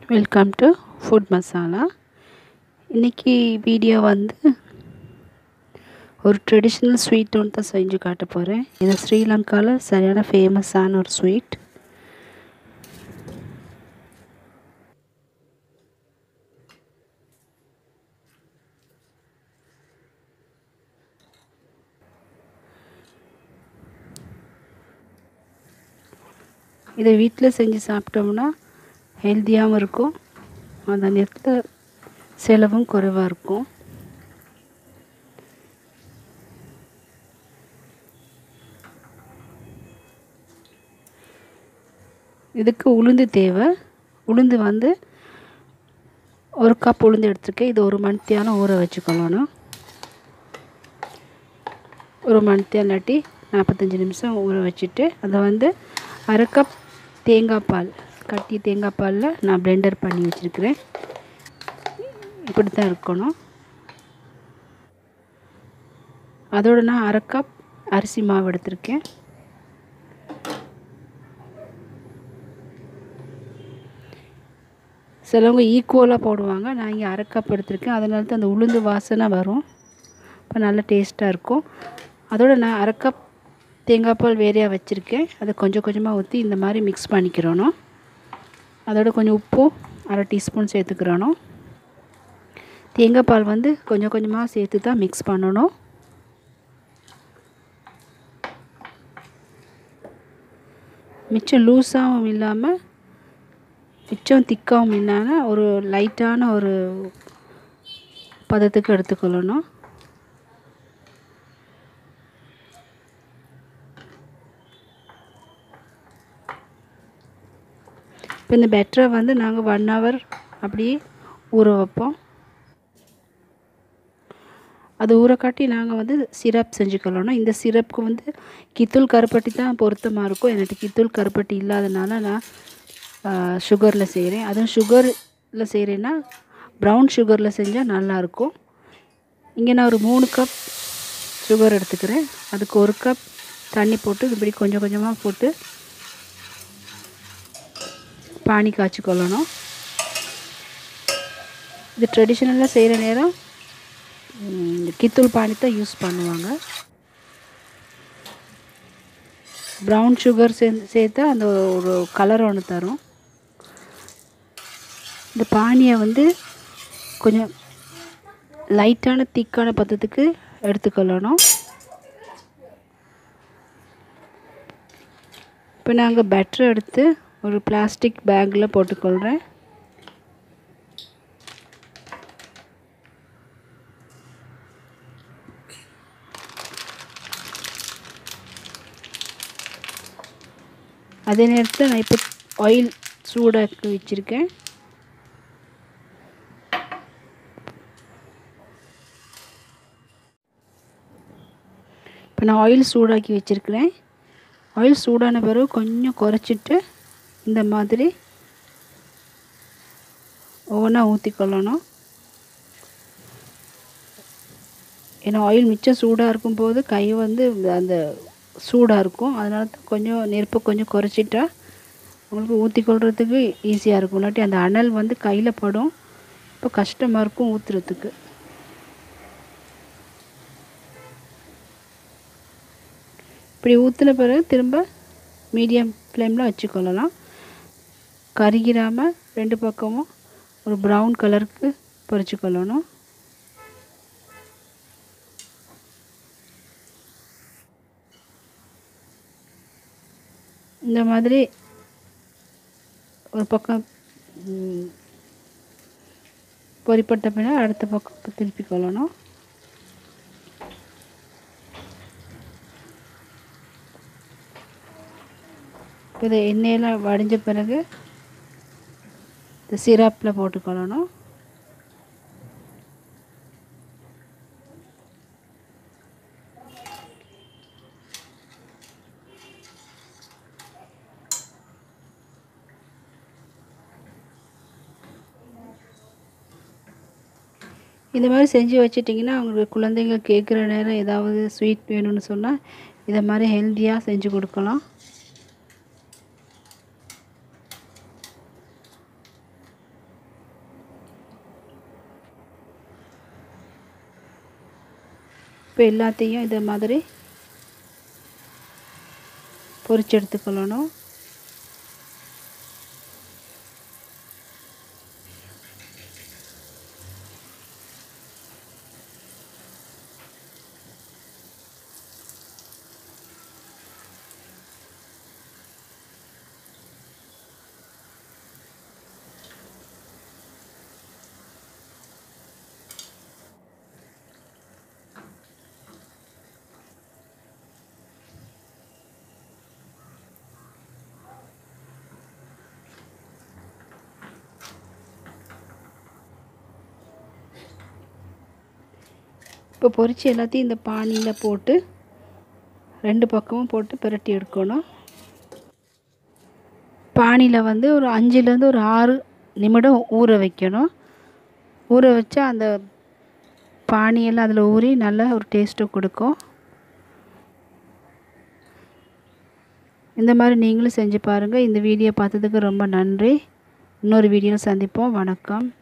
welcome to food masala இன்றைக்கி video வந்து ஒரு ட்ரெடிஷ்னல் ஸ்வீட் ஒன்று தான் செஞ்சு காட்ட போகிறேன் இது ஸ்ரீலங்காவில் சரியான ஃபேமஸான ஒரு ஸ்வீட் இதை வீட்டில் செஞ்சு சாப்பிட்டோம்னா ஹெல்த்தியாகவும் இருக்கும் அந்த நேரத்தில் செலவும் குறைவாக இருக்கும் இதுக்கு உளுந்து தேவை உளுந்து வந்து ஒரு கப் உளுந்து எடுத்துருக்கேன் இது ஒரு மணித்தியாலம் ஊற வச்சுக்கொள்ளணும் ஒரு மணித்தியம் இல்லாட்டி நாற்பத்தஞ்சு நிமிஷம் ஊற வச்சுட்டு அதை வந்து அரை கப் தேங்காய் பால் கட்டி தேங்காய் பாலில் நான் பிளெண்டர் பண்ணி வச்சுருக்கிறேன் இப்படி தான் இருக்கணும் அதோட நான் அரை கப் அரிசி மாவு எடுத்திருக்கேன் சிலவங்க ஈக்குவலாக போடுவாங்க நான் இங்கே அரை கப் எடுத்திருக்கேன் அதனால தான் அந்த உளுந்து வாசனை வரும் இப்போ நல்ல டேஸ்ட்டாக இருக்கும் அதோட நான் அரை கப் தேங்காய் பால் வேறையாக வச்சுருக்கேன் அதை கொஞ்சம் கொஞ்சமாக ஊற்றி இந்த மாதிரி மிக்ஸ் பண்ணிக்கிறணும் அதோட கொஞ்சம் உப்பும் அரை டீஸ்பூன் சேர்த்துக்கிறணும் தேங்காய் பால் வந்து கொஞ்சம் கொஞ்சமாக சேர்த்து தான் மிக்ஸ் பண்ணணும் மிச்சம் லூஸாகவும் இல்லாமல் மிச்சம் திக்காகவும் இல்லாமல் ஒரு லைட்டான ஒரு பதத்துக்கு எடுத்துக்கொள்ளணும் இப்போ இந்த பெட்டரை வந்து நாங்கள் ஒன் ஹவர் அப்படியே ஊற வைப்போம் அது ஊற காட்டி நாங்கள் வந்து சிரப் செஞ்சுக்கொள்ளணும் இந்த சிரப்புக்கு வந்து கித்தூள் கருப்பட்டி தான் பொருத்தமாக இருக்கும் எனக்கு கித்தூள் கருப்பட்டி இல்லாதனால நான் சுகரில் செய்கிறேன் அதுவும் சுகரில் செய்கிறேன்னா ப்ரௌன் சுகரில் செஞ்சால் நல்லாயிருக்கும் இங்கே நான் ஒரு மூணு கப் சுகர் எடுத்துக்கிறேன் அதுக்கு ஒரு கப் தண்ணி போட்டு இப்படி கொஞ்சம் கொஞ்சமாக போட்டு பானி காய்ச்சி கொள்ளணும் இது ட்ரெடிஷ்னலாக செய்கிற நேரம் கித்தூள் பானி தான் யூஸ் பண்ணுவாங்க ப்ரௌன் சுகர் சே சேர்த்தா அந்த ஒரு கலர் ஒன்று தரும் இந்த பானியை வந்து கொஞ்சம் லைட்டான திக்கான பதத்துக்கு எடுத்துக்கொள்ளணும் இப்போ நாங்கள் பெட்டர் எடுத்து ஒரு பிளாஸ்டிக் பேக்கில் போட்டுக்கொள்கிறேன் அதே நேரத்தில் நான் இப்போ ஆயில் சூடாக்கி வச்சுருக்கேன் இப்போ நான் ஆயில் சூடாக்கி வச்சுருக்கிறேன் ஆயில் சூடான பிறகு கொஞ்சம் குறைச்சிட்டு இந்த மாதிரி ஒவ்வொன்றா ஊற்றிக்கொள்ளணும் ஏன்னா ஆயில் மிச்சம் சூடாக இருக்கும்போது கை வந்து அந்த சூடாக இருக்கும் அதனால தான் கொஞ்சம் நெருப்பை கொஞ்சம் குறைச்சிட்டா உங்களுக்கு ஊற்றி கொள்றதுக்கு ஈஸியாக இருக்கும் இல்லாட்டி அந்த அனல் வந்து கையில் படும் இப்போ கஷ்டமாக இருக்கும் ஊற்றுறதுக்கு இப்படி ஊற்றின பிறகு திரும்ப மீடியம் ஃப்ளேமில் வச்சுக்கொள்ளலாம் கருகிராமல் ரெண்டு பக்கமும் ஒரு ப்ரௌன் கலருக்கு பொரிச்சு கொள்ளணும் இந்த மாதிரி ஒரு பக்கம் பொறிப்பட்ட பின்னர் அடுத்த பக்கம் திருப்பி கொள்ளணும் இதை எண்ணெயில் வடிஞ்ச பிறகு இந்த சிரப்பில் போட்டுக்கொள்ளணும் இந்த மாதிரி செஞ்சு வச்சிட்டிங்கன்னா அவங்களுக்கு குழந்தைங்க கேட்குற நேரம் ஏதாவது ஸ்வீட் வேணும்னு சொன்னால் இதை மாதிரி ஹெல்த்தியாக செஞ்சு கொடுக்கலாம் இப்போ எல்லாத்தையும் இதை மாதிரி பொரிச்சு எடுத்துக்கொள்ளணும் இப்போ பொரிச்சு எல்லாத்தையும் இந்த பானியில் போட்டு ரெண்டு பக்கமும் போட்டு பிரட்டி எடுக்கணும் பானியில் வந்து ஒரு அஞ்சுலேருந்து ஒரு ஆறு நிமிடம் ஊற வைக்கணும் ஊற வச்சா அந்த பானியெல்லாம் அதில் ஊறி நல்லா ஒரு டேஸ்ட்டு கொடுக்கும் இந்த மாதிரி நீங்களும் செஞ்சு பாருங்கள் இந்த வீடியோ பார்த்ததுக்கு ரொம்ப நன்றி இன்னொரு வீடியோவில் சந்திப்போம் வணக்கம்